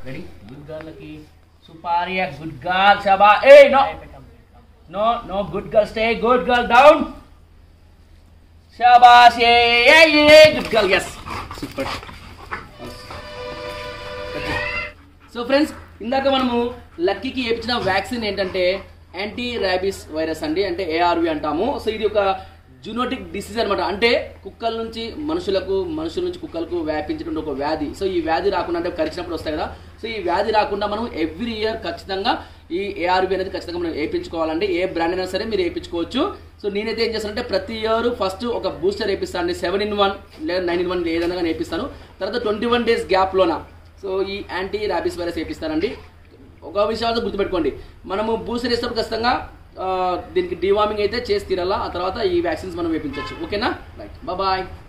ready good గర్ల్కి సుపారియా good girl షబా ఏ no no no good girl stay good girl down షబాష్ ఏ ఏ good girl yes super so friends ఇందాక మనము లక్కీకి వేయించిన వ్యాక్సిన్ ఏంటంటే యాంటీ ర్యాబిస్ వైరస్ అండి అంటే ఏఆర్వి అంటాము సో ఇది ఒక జూనోటిక్ డిసీజ్ అనమాట అంటే కుక్కల నుంచి మనుషులకు మనుషుల నుంచి కుక్కలకు వ్యాపించేటువంటి ఒక వ్యాధి సో ఈ వ్యాధి రాకుండా అంటే కరిచినప్పుడు వస్తాయి కదా సో ఈ వ్యాధి రాకుండా మనం ఎవ్రీ ఇయర్ ఖచ్చితంగా ఈ ఏఆర్వి అనేది ఖచ్చితంగా మనం వేయించుకోవాలండి ఏ బ్రాండ్ అయినా సరే మీరు వేయించుకోవచ్చు సో నేనైతే ఏం చేస్తానంటే ప్రతి ఇయర్ ఫస్ట్ ఒక బూస్టర్ వేపిస్తాను అండి సెవెన్ ఇన్ వన్ లేదా నైన్ ఇన్ వన్ ఏదైనా కానీ వేపిస్తాను తర్వాత ట్వంటీ వన్ డేస్ గ్యాప్లోన సో ఈ యాంటీ ర్యాబిస్ వైరస్ వేపిస్తానండి ఒక విషయం గుర్తుపెట్టుకోండి మనము బూస్టర్ వేసినప్పుడు ఖచ్చితంగా ఆ, దీనికి డివార్మింగ్ అయితే చేసి తీరాలా ఆ తర్వాత ఈ వ్యాక్సిన్స్ మనం వేపించవచ్చు ఓకేనా రైట్ బాయ్